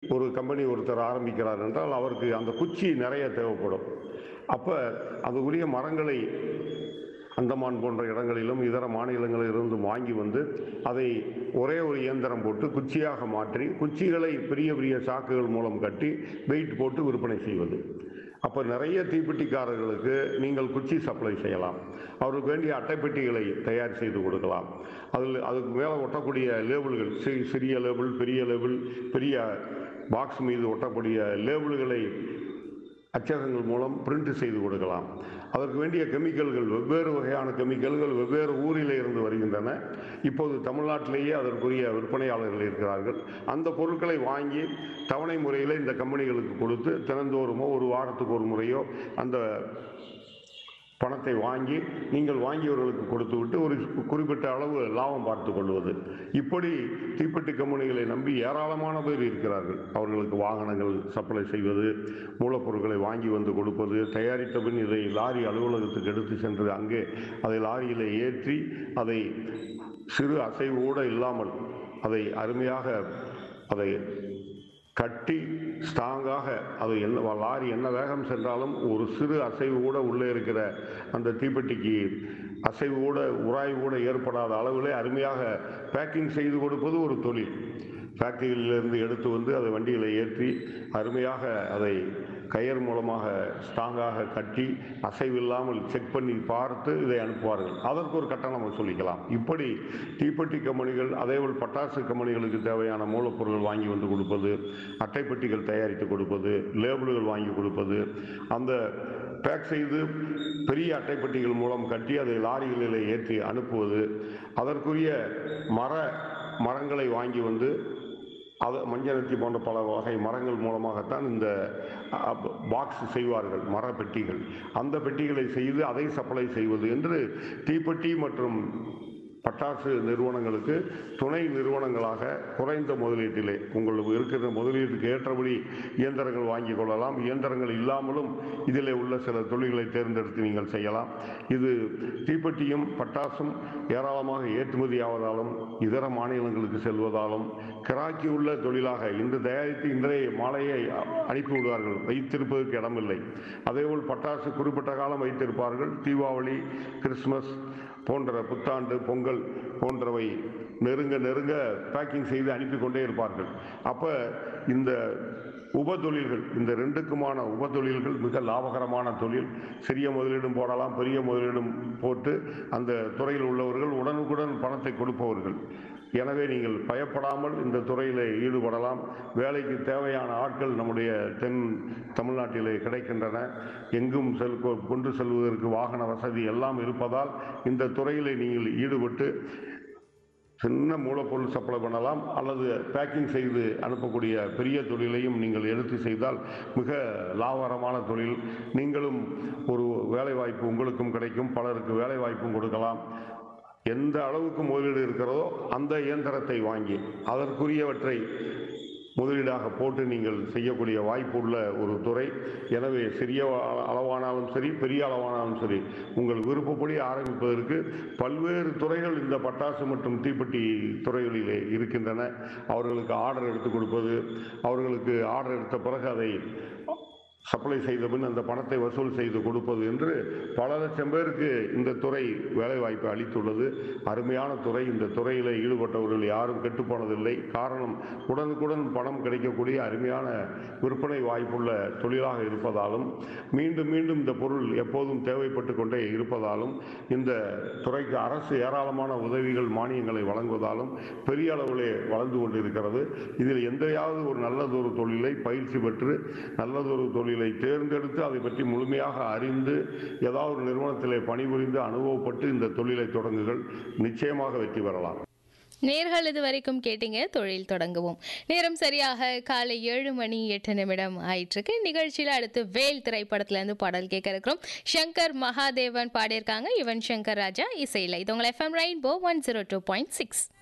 ஒரு கம்பெனி ஒருத்தர் ஆரம்பிக்கிறார் என்றால் அவருக்கு அந்த குச்சி நிறைய தேவைப்படும் அப்போ அதுக்குரிய மரங்களை அந்தமான் போன்ற இடங்களிலும் இதர மாநிலங்களில் இருந்து வாங்கி வந்து அதை ஒரே ஒரு இயந்திரம் போட்டு குச்சியாக மாற்றி குச்சிகளை பெரிய பெரிய சாக்குகள் மூலம் கட்டி வெயிட் போட்டு விற்பனை செய்வது அப்போ நிறைய தீப்பெட்டிக்காரர்களுக்கு நீங்கள் குச்சி சப்ளை செய்யலாம் அவருக்கு வேண்டிய அட்டைப்பெட்டிகளை தயார் செய்து கொடுக்கலாம் அதில் அதுக்கு மேலே ஒட்டக்கூடிய லேபிள்கள் சி சிறிய லேபிள் பெரிய லேபிள் பெரிய பாக்ஸ் மீது ஒட்டக்கூடிய லேபிள்களை அச்சகங்கள் மூலம் பிரிண்ட் செய்து கொடுக்கலாம் அதற்கு வேண்டிய கெமிக்கல்கள் வெவ்வேறு வகையான கெமிக்கல்கள் வெவ்வேறு ஊரில் இருந்து வருகின்றன இப்போது தமிழ்நாட்டிலேயே அதற்குரிய விற்பனையாளர்கள் இருக்கிறார்கள் அந்த பொருட்களை வாங்கி தவணை முறையில் இந்த கம்பெனிகளுக்கு கொடுத்து தினந்தோறுமோ ஒரு வாரத்துக்கு ஒரு முறையோ அந்த பணத்தை வாங்கி நீங்கள் வாங்கியவர்களுக்கு கொடுத்து விட்டு ஒரு குறிப்பிட்ட அளவு லாபம் பார்த்து கொள்வது இப்படி தீப்பெட்டி கம்பெனிகளை நம்பி ஏராளமான பேர் இருக்கிறார்கள் அவர்களுக்கு வாகனங்கள் சப்ளை செய்வது மூலப்பொருட்களை வாங்கி வந்து கொடுப்பது தயாரித்த பின் இதை லாரி அலுவலகத்துக்கு எடுத்து சென்று அங்கே அதை லாரியில் ஏற்றி அதை சிறு அசைவோடு இல்லாமல் அதை அருமையாக அதை கட்டி ஸ்ட்ராங்காக அது என்ன லாரி என்ன வேகம் சென்றாலும் ஒரு சிறு அசைவு கூட உள்ளே இருக்கிற அந்த தீப்பெட்டிக்கு அசைவு கூட உராய்வு கூட ஏற்படாத அளவிலே அருமையாக பேக்கிங் செய்து கொடுப்பது ஒரு தொழில் ஃபேக்டரியிலிருந்து எடுத்து வந்து அதை வண்டியில் ஏற்றி அருமையாக அதை கயர் மூலமாக ஸ்ட்ராங்காக கட்டி அசைவில்லாமல் செக் பண்ணி பார்த்து இதை அனுப்புவார்கள் அதற்கு ஒரு கட்டணம் சொல்லிக்கலாம் இப்படி தீப்பெட்டி கம்பெனிகள் அதேபோல் பட்டாசு கம்பெனிகளுக்கு தேவையான மூலப்பொருட்கள் வாங்கி வந்து கொடுப்பது அட்டைப்பெட்டிகள் தயாரித்து கொடுப்பது லேபிள்கள் வாங்கி கொடுப்பது அந்த பேக் செய்து பெரிய அட்டைப்பெட்டிகள் மூலம் கட்டி அதை லாரிகளில் ஏற்றி அனுப்புவது அதற்குரிய மர மரங்களை வாங்கி வந்து அது மஞ்சனத்தி போன்ற பல வகை மரங்கள் மூலமாகத்தான் இந்த பாக்ஸ் செய்வார்கள் மர பெட்டிகள் அந்த பெட்டிகளை செய்து அதை சப்ளை செய்வது என்று தீப்பெட்டி மற்றும் பட்டாசு நிறுவனங்களுக்கு துணை நிறுவனங்களாக குறைந்த முதலீட்டிலே உங்களுக்கு இருக்கிற முதலீட்டுக்கு ஏற்றபடி இயந்திரங்கள் வாங்கி கொள்ளலாம் இயந்திரங்கள் இல்லாமலும் இதில் உள்ள சில தொழில்களை தேர்ந்தெடுத்து நீங்கள் செய்யலாம் இது தீப்பெட்டியும் பட்டாசும் ஏராளமாக ஏற்றுமதி ஆவதாலும் இதர மாநிலங்களுக்கு செல்வதாலும் கிராக்கி உள்ள தொழிலாக இன்று தயாரித்து இன்றைய மாலையை அனுப்பி விடுவார்கள் வைத்திருப்பதற்கு இடமில்லை அதேபோல் பட்டாசு குறிப்பிட்ட காலம் வைத்திருப்பார்கள் தீபாவளி கிறிஸ்மஸ் போன்ற புத்தாண்டு பொங்கல் போன்றவை நெருங்க நெருங்க பேக்கிங் செய்து அனுப்பி கொண்டே இருப்பார்கள் அப்போ இந்த உப தொழில்கள் இந்த ரெண்டுக்குமான உப தொழில்கள் மிக லாபகரமான தொழில் சிறிய முதலீடும் போடலாம் பெரிய முதலீடும் போட்டு அந்த துறையில் உள்ளவர்கள் உடனுக்குடன் பணத்தை கொடுப்பவர்கள் எனவே நீங்கள் பயப்படாமல் இந்த துறையில் ஈடுபடலாம் வேலைக்கு தேவையான ஆட்கள் நம்முடைய தென் தமிழ்நாட்டிலே கிடைக்கின்றன எங்கும் செல் கொண்டு செல்வதற்கு வாகன வசதி எல்லாம் இருப்பதால் இந்த துறையில் நீங்கள் ஈடுபட்டு சின்ன மூலப்பொருள் சப்ளை பண்ணலாம் அல்லது பேக்கிங் செய்து அனுப்பக்கூடிய பெரிய தொழிலையும் நீங்கள் எடுத்து செய்தால் மிக லாபகரமான தொழில் நீங்களும் ஒரு வேலைவாய்ப்பு உங்களுக்கும் கிடைக்கும் பலருக்கு வேலைவாய்ப்பும் கொடுக்கலாம் எந்த அளவுக்கு முதலீடு இருக்கிறதோ அந்த இயந்திரத்தை வாங்கி அதற்குரியவற்றை முதலீடாக போட்டு நீங்கள் செய்யக்கூடிய வாய்ப்பு உள்ள ஒரு துறை எனவே சிறிய அளவானாலும் சரி பெரிய அளவானாலும் சரி உங்கள் விருப்பப்படி ஆரம்பிப்பதற்கு பல்வேறு துறைகள் இந்த பட்டாசு மற்றும் தீப்பெட்டி துறைகளிலே இருக்கின்றன அவர்களுக்கு ஆர்டர் எடுத்து கொடுப்பது அவர்களுக்கு ஆர்டர் எடுத்த பிறகு அதை சப்ளை செய்த பின் அந்த பணத்தை வசூல் செய்து கொடுப்பது என்று பல லட்சம் பேருக்கு இந்த துறை வேலைவாய்ப்பு அளித்துள்ளது அருமையான துறை இந்த துறையில் ஈடுபட்டவர்கள் யாரும் கெட்டுப்போனதில்லை காரணம் உடனுக்குடன் பணம் கிடைக்கக்கூடிய அருமையான விற்பனை வாய்ப்புள்ள தொழிலாக இருப்பதாலும் மீண்டும் மீண்டும் இந்த பொருள் எப்போதும் தேவைப்பட்டு கொண்டே இருப்பதாலும் இந்த துறைக்கு அரசு ஏராளமான உதவிகள் மானியங்களை வழங்குவதாலும் பெரிய அளவிலே வளர்ந்து கொண்டிருக்கிறது இதில் எந்தையாவது ஒரு நல்லதொரு தொழிலை பயிற்சி பெற்று நல்லதொரு தொழிலை தேர்ந்தெடுத்து அதை பற்றி முழுமையாக அறிந்து ஏதாவது ஒரு நிறுவனத்திலே பணிபுரிந்து அனுபவப்பட்டு இந்த தொழிலை தொடங்குகள் நிச்சயமாக வெற்றி பெறலாம் நேர்கள் இது வரைக்கும் கேட்டீங்க தொழில் தொடங்குவோம் நேரம் சரியாக காலை ஏழு மணி எட்டு நிமிடம் ஆயிட்டிருக்கு நிகழ்ச்சியில் அடுத்து வேல் திரைப்படத்துல இருந்து பாடல் கேட்க இருக்கிறோம் சங்கர் மகாதேவன் பாடியிருக்காங்க யுவன் சங்கர் ராஜா இசையில் இது உங்கள் FM rainbow one zero two point six